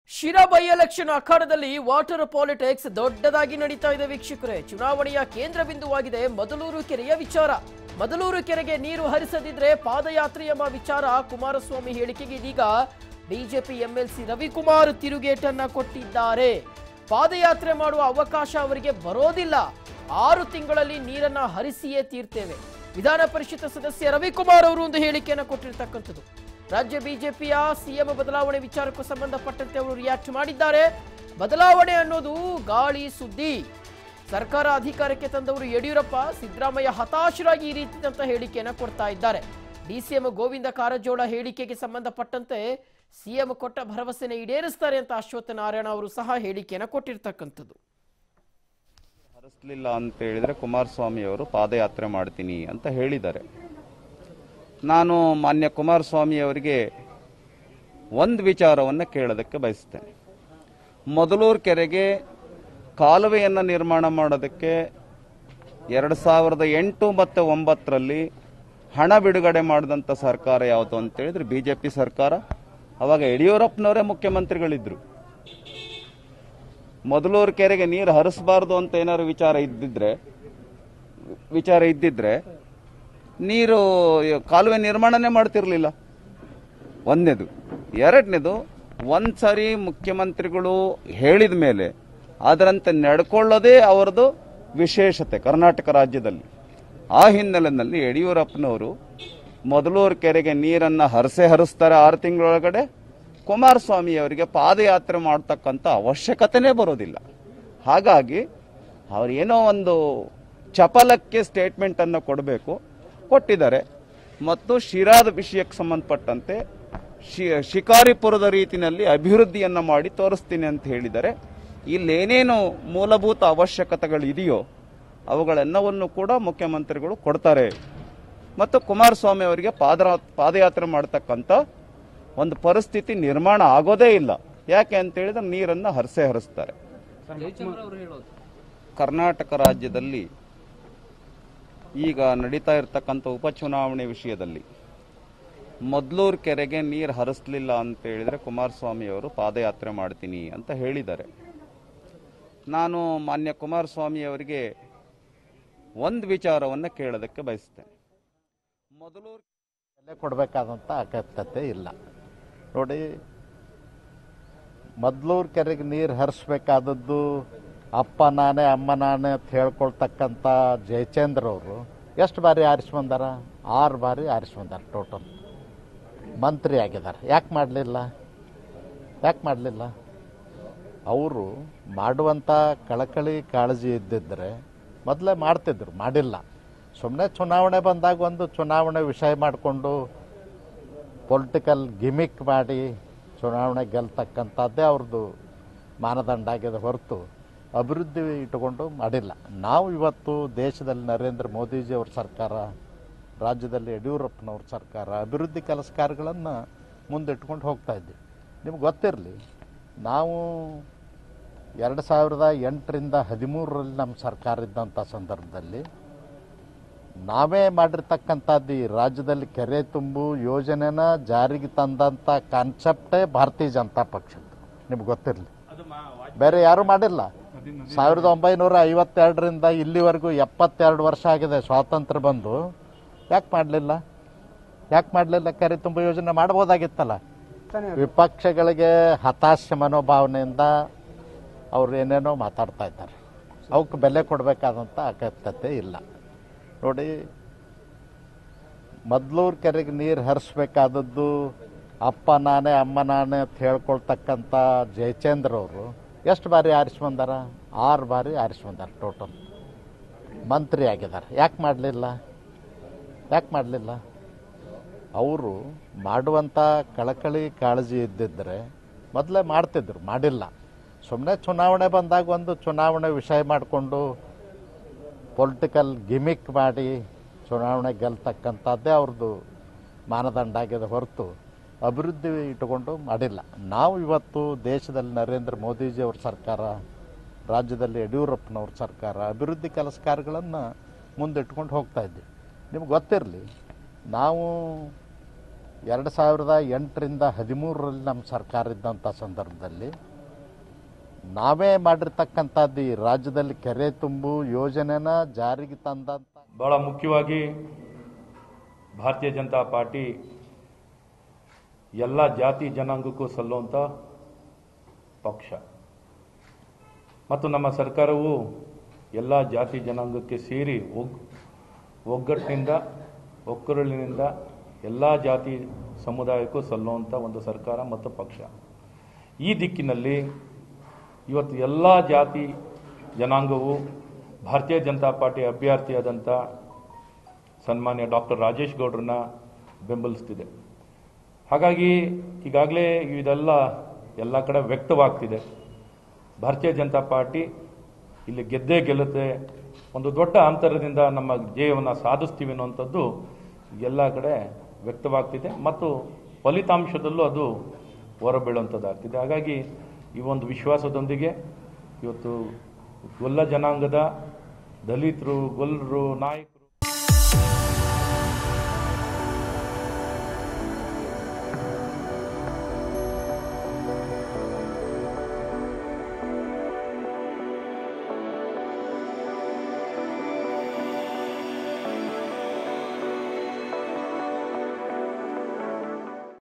Sira by election ಅಖಾಡದಲ್ಲಿ water politics ದೊಡ್ಡದಾಗಿ ನಡೀತಾ ಇದೆ ವೀಕ್ಷಕರೇ ಚುನಾವಣೆಯ ಕೇಂದ್ರ ಬಿಂದುವಾಗಿದೆ ಮದಲೂರು ಕೆರೆಯ ವಿಚಾರ ಮದಲೂರು ಕೆರೆಗೆ ನೀರು ಹರಿಸದಿದ್ರೆ ಪಾದಯಾತ್ರೆ ಎಂಬ ವಿಚಾರ ಕುಮಾರಸ್ವಾಮಿ ಹೇಳಿಕೆಗೆ ಇದೀಗ ಬಿಜೆಪಿ ಎಂಎಲ್ಸಿ ರವಿಕುಮಾರ್ ತಿರುಗೇಟನ್ನ ಕೊಟ್ಟಿದ್ದಾರೆ ಪಾದಯಾತ್ರೆ ಮಾಡುವ ಅವಕಾಶ ಅವರಿಗೆ ಬರೋದಿಲ್ಲ ಆರು ತಿಂಗಳಲ್ಲಿ ನೀರನ್ನ ಹರಿಸಿಯೇ ತೀರ್ತೇವೆ ವಿಧಾನ ಪರಿಷತ್ ಸದಸ್ಯ ರವಿಕುಮಾರ್ ಅವರು ಒಂದು ಹೇಳಿಕೆಯನ್ನು ಕೊಟ್ಟಿರ್ತಕ್ಕಂಥದ್ದು ರಾಜ್ಯ ಬಿಜೆಪಿಯ ಸಿಎಂ ಬದಲಾವಣೆ ವಿಚಾರಕ್ಕೂ ಸಂಬಂಧಪಟ್ಟಂತೆ ಅವರು ರಿಯಾಕ್ಟ್ ಮಾಡಿದ್ದಾರೆ ಬದಲಾವಣೆ ಅನ್ನೋದು ಗಾಳಿ ಸುದ್ದಿ ಸರ್ಕಾರ ಅಧಿಕಾರಕ್ಕೆ ತಂದವರು ಯಡಿಯೂರಪ್ಪ ಸಿದ್ದರಾಮಯ್ಯ ಹತಾಶರಾಗಿ ಈ ರೀತಿಯಾದಂಥ ಹೇಳಿಕೆಯನ್ನು ಕೊಡ್ತಾ ಇದ್ದಾರೆ ಡಿಸಿಎಂ ಗೋವಿಂದ ಕಾರಜೋಳ ಹೇಳಿಕೆಗೆ ಸಂಬಂಧಪಟ್ಟಂತೆ ಸಿಎಂ ಕೊಟ್ಟ ಭರವಸೆನ ಈಡೇರಿಸ್ತಾರೆ ಅಂತ ಅಶ್ವತ್ಥ ನಾರಾಯಣ ಅವರು ಸಹ ಹೇಳಿಕೆಯನ್ನು ಕೊಟ್ಟಿರ್ತಕ್ಕಂಥದ್ದು ಹರಿಸ್ಲಿಲ್ಲ ಅಂತ ಹೇಳಿದ್ರೆ ಕುಮಾರಸ್ವಾಮಿ ಅವರು ಪಾದಯಾತ್ರೆ ಮಾಡ್ತೀನಿ ಅಂತ ಹೇಳಿದ್ದಾರೆ ನಾನು ಮಾನ್ಯ ಕುಮಾರಸ್ವಾಮಿ ಅವರಿಗೆ ಒಂದು ವಿಚಾರವನ್ನು ಕೇಳೋದಕ್ಕೆ ಬಯಸ್ತೇನೆ ಮೊದಲೂರು ಕೆರೆಗೆ ಕಾಲುವೆಯನ್ನು ನಿರ್ಮಾಣ ಮಾಡೋದಕ್ಕೆ ಎರಡು ಸಾವಿರದ ಎಂಟು ಮತ್ತು ಒಂಬತ್ತರಲ್ಲಿ ಹಣ ಬಿಡುಗಡೆ ಮಾಡಿದಂಥ ಸರ್ಕಾರ ಯಾವುದು ಅಂತ ಹೇಳಿದ್ರೆ ಬಿ ಜೆ ಪಿ ಸರ್ಕಾರ ಅವಾಗ ಯಡಿಯೂರಪ್ಪನವರೇ ಮುಖ್ಯಮಂತ್ರಿಗಳಿದ್ರು ಮೊದಲೂರು ಕೆರೆಗೆ ನೀರು ಹರಿಸಬಾರ್ದು ಅಂತ ಏನಾದ್ರು ವಿಚಾರ ಇದ್ದಿದ್ರೆ ವಿಚಾರ ಇದ್ದಿದ್ರೆ ನೀರು ಕಾಲುವೆ ನಿರ್ಮಾಣನೇ ಮಾಡ್ತಿರ್ಲಿಲ್ಲ ಒಂದನೇದು ಎರಡನೇದು ಒಂದ್ಸರಿ ಮುಖ್ಯಮಂತ್ರಿಗಳು ಹೇಳಿದ ಮೇಲೆ ಅದರಂತೆ ನಡ್ಕೊಳ್ಳೋದೇ ಅವರದು ವಿಶೇಷತೆ ಕರ್ನಾಟಕ ರಾಜ್ಯದಲ್ಲಿ ಆ ಹಿನ್ನೆಲೆಯಲ್ಲಿ ಯಡಿಯೂರಪ್ಪನವರು ಮೊದಲೂರು ಕೆರೆಗೆ ನೀರನ್ನು ಹರಸೆ ಹರಿಸ್ತಾರೆ ಆರು ತಿಂಗಳೊಳಗಡೆ ಕುಮಾರಸ್ವಾಮಿ ಅವರಿಗೆ ಪಾದಯಾತ್ರೆ ಮಾಡ್ತಕ್ಕಂಥ ಅವಶ್ಯಕತೆನೇ ಬರೋದಿಲ್ಲ ಹಾಗಾಗಿ ಅವ್ರು ಏನೋ ಒಂದು ಚಪಲಕ್ಕೆ ಸ್ಟೇಟ್ಮೆಂಟನ್ನು ಕೊಡಬೇಕು ಕೊಟ್ಟಿದ್ದಾರೆ ಮತ್ತು ಶಿರಾದ ವಿಷಯಕ್ಕೆ ಸಂಬಂಧಪಟ್ಟಂತೆ ಶಿ ಶಿಕಾರಿಪುರದ ರೀತಿಯಲ್ಲಿ ಅಭಿವೃದ್ಧಿಯನ್ನು ಮಾಡಿ ತೋರಿಸ್ತೀನಿ ಅಂತ ಹೇಳಿದ್ದಾರೆ ಇಲ್ಲೇನೇನು ಮೂಲಭೂತ ಅವಶ್ಯಕತೆಗಳಿದೆಯೋ ಅವುಗಳೆಲ್ಲವನ್ನು ಕೂಡ ಮುಖ್ಯಮಂತ್ರಿಗಳು ಕೊಡ್ತಾರೆ ಮತ್ತು ಕುಮಾರಸ್ವಾಮಿ ಅವರಿಗೆ ಪಾದ ಪಾದಯಾತ್ರೆ ಮಾಡ್ತಕ್ಕಂಥ ಒಂದು ಪರಿಸ್ಥಿತಿ ನಿರ್ಮಾಣ ಆಗೋದೇ ಇಲ್ಲ ಯಾಕೆ ಅಂತ ಹೇಳಿದ್ರೆ ನೀರನ್ನು ಹರಿಸೇ ಹರಿಸ್ತಾರೆ ಕರ್ನಾಟಕ ರಾಜ್ಯದಲ್ಲಿ ಈಗ ನಡೀತಾ ಇರತಕ್ಕಂಥ ಉಪಚುನಾವಣೆ ವಿಷಯದಲ್ಲಿ ಮೊದ್ಲೂರು ಕೆರೆಗೆ ನೀರು ಹರಿಸ್ಲಿಲ್ಲ ಅಂತ ಹೇಳಿದ್ರೆ ಕುಮಾರಸ್ವಾಮಿ ಅವರು ಪಾದಯಾತ್ರೆ ಮಾಡ್ತೀನಿ ಅಂತ ಹೇಳಿದ್ದಾರೆ ನಾನು ಮಾನ್ಯ ಕುಮಾರಸ್ವಾಮಿ ಅವರಿಗೆ ಒಂದು ವಿಚಾರವನ್ನು ಕೇಳೋದಕ್ಕೆ ಬಯಸ್ತೇನೆ ಮೊದಲೂರು ಬೆಲೆ ಕೊಡಬೇಕಾದಂಥ ಅಗತ್ಯತೆ ಇಲ್ಲ ನೋಡಿ ಮೊದ್ಲೂರು ಕೆರೆಗೆ ನೀರು ಹರಿಸ್ಬೇಕಾದದ್ದು ಅಪ್ಪ ನಾನೇ ಅಮ್ಮ ನಾನೇ ಅಂತ ಹೇಳ್ಕೊಳ್ತಕ್ಕಂಥ ಜಯಚಂದ್ರ ಅವರು ಎಷ್ಟು ಬಾರಿ ಆರಿಸಿ ಬಂದಾರ ಆರು ಬಾರಿ ಆರಿಸಿ ಬಂದಾರ ಟೋಟಲ್ ಮಂತ್ರಿ ಆಗಿದ್ದಾರೆ ಯಾಕೆ ಮಾಡಲಿಲ್ಲ ಯಾಕೆ ಮಾಡಲಿಲ್ಲ ಅವರು ಮಾಡುವಂಥ ಕಳಕಳಿ ಕಾಳಜಿ ಇದ್ದಿದ್ದರೆ ಮೊದಲೇ ಮಾಡ್ತಿದ್ರು ಮಾಡಿಲ್ಲ ಸುಮ್ಮನೆ ಚುನಾವಣೆ ಬಂದಾಗ ಒಂದು ಚುನಾವಣೆ ವಿಷಯ ಮಾಡಿಕೊಂಡು ಪೊಲಿಟಿಕಲ್ ಗಿಮಿಕ್ ಮಾಡಿ ಚುನಾವಣೆ ಗೆಲ್ತಕ್ಕಂಥದ್ದೇ ಅವ್ರದ್ದು ಮಾನದಂಡ ಆಗಿದೆ ಹೊರತು ಅಭಿವೃದ್ಧಿ ಇಟ್ಟುಕೊಂಡು ಮಾಡಿಲ್ಲ ನಾವು ಇವತ್ತು ದೇಶದಲ್ಲಿ ನರೇಂದ್ರ ಮೋದಿಜಿಯವ್ರ ಸರ್ಕಾರ ರಾಜ್ಯದಲ್ಲಿ ಯಡಿಯೂರಪ್ಪನವ್ರ ಸರ್ಕಾರ ಅಭಿವೃದ್ಧಿ ಕೆಲಸ ಕಾರ್ಯಗಳನ್ನು ಮುಂದಿಟ್ಕೊಂಡು ಹೋಗ್ತಾ ಇದ್ದೀವಿ ನಿಮ್ಗೆ ಗೊತ್ತಿರಲಿ ನಾವು ಎರಡು ಸಾವಿರದ ಎಂಟರಿಂದ ಹದಿಮೂರರಲ್ಲಿ ನಮ್ಮ ಸರ್ಕಾರ ಇದ್ದಂಥ ಸಂದರ್ಭದಲ್ಲಿ ನಾವೇ ಮಾಡಿರ್ತಕ್ಕಂಥದ್ದು ಈ ರಾಜ್ಯದಲ್ಲಿ ಕೆರೆ ತುಂಬು ಯೋಜನೆನ ಜಾರಿಗೆ ತಂದಂಥ ಕಾನ್ಸೆಪ್ಟೇ ಭಾರತೀಯ ಜನತಾ ಪಕ್ಷದ್ದು ನಿಮ್ಗೆ ಗೊತ್ತಿರಲಿ ಬೇರೆ ಯಾರೂ ಮಾಡಿಲ್ಲ ಸಾವಿರದ ಒಂಬೈನೂರ ಐವತ್ತೆರಡರಿಂದ ಇಲ್ಲಿವರೆಗೂ ಎಪ್ಪತ್ತೆರಡು ವರ್ಷ ಆಗಿದೆ ಸ್ವಾತಂತ್ರ್ಯ ಬಂದು ಯಾಕೆ ಮಾಡಲಿಲ್ಲ ಯಾಕೆ ಮಾಡಲಿಲ್ಲ ಕೆರೆ ತುಂಬು ಯೋಜನೆ ಮಾಡ್ಬೋದಾಗಿತ್ತಲ್ಲ ವಿಪಕ್ಷಗಳಿಗೆ ಹತಾಶ ಮನೋಭಾವನೆಯಿಂದ ಅವ್ರು ಏನೇನೋ ಮಾತಾಡ್ತಾ ಇದ್ದಾರೆ ಅವಕ್ಕೆ ಬೆಲೆ ಕೊಡಬೇಕಾದಂಥ ಅಗತ್ಯತೆ ಇಲ್ಲ ನೋಡಿ ಮೊದ್ಲೂರು ಕೆರೆಗೆ ನೀರು ಹರಿಸ್ಬೇಕಾದದ್ದು ಅಪ್ಪ ನಾನೇ ಅಮ್ಮ ನಾನೇ ಅಂತ ಹೇಳ್ಕೊಳ್ತಕ್ಕಂಥ ಜಯಚಂದ್ರ ಅವರು ಎಷ್ಟು ಬಾರಿ ಆರಿಸಿ ಬಂದಾರ ಆರು ಬಾರಿ ಆರಿಸಿ ಬಂದಾರ ಟೋಟಲ್ ಮಂತ್ರಿ ಆಗಿದ್ದಾರೆ ಯಾಕೆ ಮಾಡಲಿಲ್ಲ ಯಾಕೆ ಮಾಡಲಿಲ್ಲ ಅವರು ಮಾಡುವಂಥ ಕಳಕಳಿ ಕಾಳಜಿ ಇದ್ದಿದ್ದರೆ ಮೊದಲೇ ಮಾಡ್ತಿದ್ರು ಮಾಡಿಲ್ಲ ಸುಮ್ಮನೆ ಚುನಾವಣೆ ಬಂದಾಗ ಒಂದು ಚುನಾವಣೆ ವಿಷಯ ಮಾಡಿಕೊಂಡು ಪೊಲಿಟಿಕಲ್ ಗಿಮಿಕ್ ಮಾಡಿ ಚುನಾವಣೆ ಗೆಲ್ತಕ್ಕಂಥದ್ದೇ ಅವ್ರದ್ದು ಮಾನದಂಡ ಆಗಿದೆ ಹೊರತು ಅಭಿವೃದ್ಧಿ ಇಟ್ಟುಕೊಂಡು ಮಾಡಿಲ್ಲ ನಾವು ಇವತ್ತು ದೇಶದಲ್ಲಿ ನರೇಂದ್ರ ಮೋದಿಜಿಯವ್ರ ಸರ್ಕಾರ ರಾಜ್ಯದಲ್ಲಿ ಯಡಿಯೂರಪ್ಪನವ್ರ ಸರ್ಕಾರ ಅಭಿವೃದ್ಧಿ ಕೆಲಸ ಕಾರ್ಯಗಳನ್ನು ಮುಂದಿಟ್ಕೊಂಡು ಹೋಗ್ತಾ ಇದ್ದೀವಿ ನಿಮ್ಗೆ ಗೊತ್ತಿರಲಿ ನಾವು ಎರಡು ಸಾವಿರದ ಎಂಟರಿಂದ ಹದಿಮೂರರಲ್ಲಿ ನಮ್ಮ ಸರ್ಕಾರ ಇದ್ದಂಥ ಸಂದರ್ಭದಲ್ಲಿ ನಾವೇ ಮಾಡಿರ್ತಕ್ಕಂಥದ್ದು ಈ ರಾಜ್ಯದಲ್ಲಿ ಕೆರೆ ತುಂಬು ಯೋಜನೆನ ಜಾರಿಗೆ ತಂದಂಥ ಭಾಳ ಮುಖ್ಯವಾಗಿ ಭಾರತೀಯ ಜನತಾ ಪಾರ್ಟಿ ಎಲ್ಲ ಜಾತಿ ಜನಾಂಗಕ್ಕೂ ಸಲ್ಲುವಂಥ ಪಕ್ಷ ಮತ್ತು ನಮ್ಮ ಸರ್ಕಾರವು ಎಲ್ಲ ಜಾತಿ ಜನಾಂಗಕ್ಕೆ ಸೇರಿ ಒಗ್ ಒಗ್ಗಟ್ಟಿನಿಂದ ಒಕ್ಕರುಳಿನಿಂದ ಎಲ್ಲ ಜಾತಿ ಸಮುದಾಯಕ್ಕೂ ಸಲ್ಲುವಂಥ ಒಂದು ಸರ್ಕಾರ ಮತ್ತು ಪಕ್ಷ ಈ ದಿಕ್ಕಿನಲ್ಲಿ ಇವತ್ತು ಎಲ್ಲ ಜಾತಿ ಜನಾಂಗವು ಭಾರತೀಯ ಜನತಾ ಪಾರ್ಟಿ ಅಭ್ಯರ್ಥಿಯಾದಂಥ ಸನ್ಮಾನ್ಯ ಡಾಕ್ಟರ್ ರಾಜೇಶ್ ಗೌಡ್ರನ್ನ ಬೆಂಬಲಿಸ್ತಿದೆ ಹಾಗಾಗಿ ಈಗಾಗಲೇ ಇದೆಲ್ಲ ಎಲ್ಲ ಕಡೆ ವ್ಯಕ್ತವಾಗ್ತಿದೆ ಭಾರತೀಯ ಜನತಾ ಪಾರ್ಟಿ ಇಲ್ಲಿ ಗೆದ್ದೇ ಗೆಲ್ಲುತ್ತೆ ಒಂದು ದೊಡ್ಡ ಅಂತರದಿಂದ ನಮ್ಮ ಜಯವನ್ನು ಸಾಧಿಸ್ತೀವಿ ಅನ್ನುವಂಥದ್ದು ಎಲ್ಲ ಕಡೆ ವ್ಯಕ್ತವಾಗ್ತಿದೆ ಮತ್ತು ಫಲಿತಾಂಶದಲ್ಲೂ ಅದು ಹೊರಬೀಳುವಂಥದ್ದಾಗ್ತಿದೆ ಹಾಗಾಗಿ ಈ ಒಂದು ವಿಶ್ವಾಸದೊಂದಿಗೆ ಇವತ್ತು ಗೊಲ್ಲ ಜನಾಂಗದ ದಲಿತರು ಗೊಲ್ಲರು ನಾಯಕರು